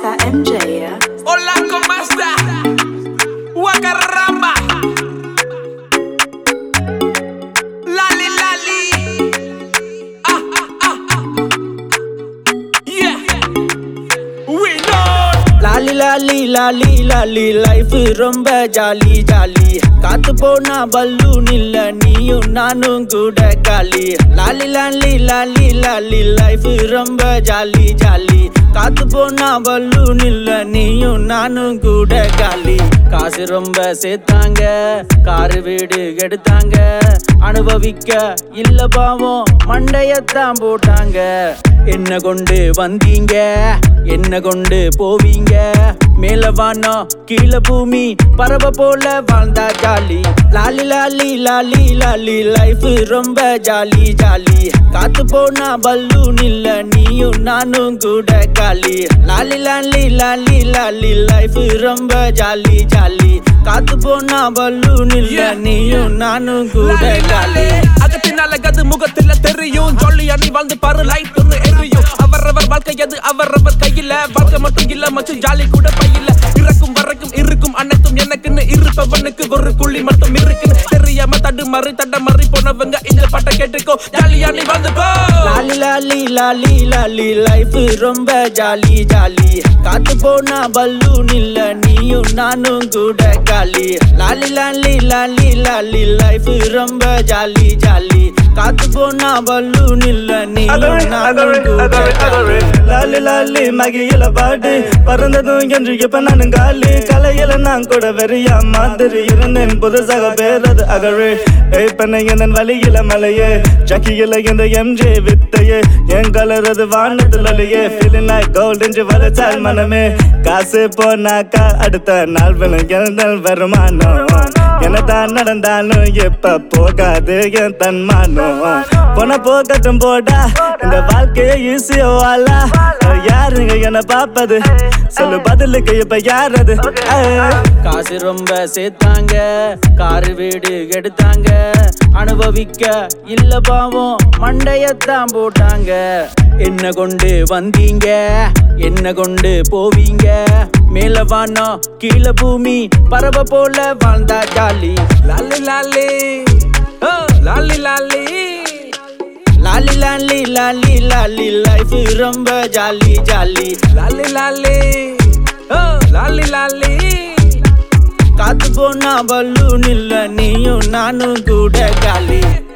Mr. MJ, yeah? Hola, ¿cómo está? Guacarramba. Lali, lali. Ah, ah, ah, ah. Yeah. We know. லாலி லாலி லாலி லாலி life ரொம்ப jolly jolly காத்து போனா பல்லூன் இல்ல நீயும் நானும் கூட காலி லாலி லாலி லாலி லாலி லைஃப் ரொம்ப ஜாலி ஜாலி காத்து போனா பல்லூன் இல்ல நீயும் நானும் கூட காலி காசு ரொம்ப சேர்த்தாங்க காரு வீடு எடுத்தாங்க அனுபவிக்க இல்ல பாவம் மண்டையத்தான் போட்டாங்க என்ன கொண்டு வந்தீங்க என்ன கொண்டு போவீங்க மேல வானம் கீழே பூமி பறவை போல வாழ்ந்தா ஜாலி லாலி லாலி லாலி லாலி லைஃப் ரொம்ப ஜாலி ஜாலி காத்து போனா பல்லூன் இல்ல நீயும் நானும் கூட காலி லாலி லாலி லாலி லாலி லைஃப் ரொம்ப ஜாலி ஜாலி காத்து போனா பல்லூன் இல்ல நீயும் நானும் கூட லாலி, காலி லாலி. அகத்தினால கது முகத்துல தெரியும் ஜாலியா நீ வாழ்ந்து பாரு லைட் ஒன்று எரியும் அவரவர் வாழ்க்கை அது அவரவர் கையில வாழ்க்கை மட்டும் இல்ல மச்சு ஜாலி கூட பையில இறக்கும் வரைக்கும் இருக்கும் அனைத்தும் எனக்குன்னு இருப்பவனுக்கு ஒரு குழி மட்டும் இருக்குன்னு தெரியாம தடு மறி தட மறி போனவங்க இந்த பாட்டை கேட்டுக்கோ ஜாலியா நீ வாழ்ந்து போ லாலி லாலி லாலி லாலி லைஃப் ரொம்ப ஜாலி ஜாலி காத்து போனா பல்லூன் இல்ல நீயும் நானும் கூட காலி லாலி லாலி லாலி லாலி லைஃப் ரொம்ப ஜாலி ஜாலி காத்து போனா பல்லூன் இல்ல நீயும் நானும் கூட காலி லாலி லாலி மகியில பாடு பறந்ததும் என்று இப்ப நானும் காலி கலையில நான் கூட வெறியா மாதிரி இருந்தேன் புதுசாக பேரது அகழு ஏய் பண்ண என் வழியில மலையே ஜக்கியில இந்த எம்ஜே வித்தையே என் கலரது வானத்துல அலையே ஃபீலிங் லைக் கோல்ட் என்று வளர்ச்சால் மனமே காசு போனாக்கா அடுத்த நாள் விழும் எழுந்தல் வருமானம் என்னதான் நடந்தாலும் எப்ப போகாது என் தன்மானம் போன போகட்டும் போடா இந்த வாழ்க்கையை ஈஸியா வாழா யாருங்க என்ன பாப்பது சொல்லு பதிலுக்கு இப்ப யார் அது ஏய். காசு ரொம்ப சேர்த்தாங்க காரு வீடு எடுத்தாங்க அனுபவிக்க இல்ல பாவம் மண்டையத்தான் போட்டாங்க என்ன கொண்டு வந்தீங்க என்ன கொண்டு போவீங்க மேல வானம் கீழே பூமி பறவை போல வாழ்ந்தா ஜாலி லாலி லாலி ஓ, லாலி லாலி லாலி லாலி லாலி லாலி லைஃப் ரொம்ப ஜாலி ஜாலி லாலி லாலி ஓ, லாலி லாலி காத்து போனா பல்லூன் இல்ல நீயும் நானும் கூட காலி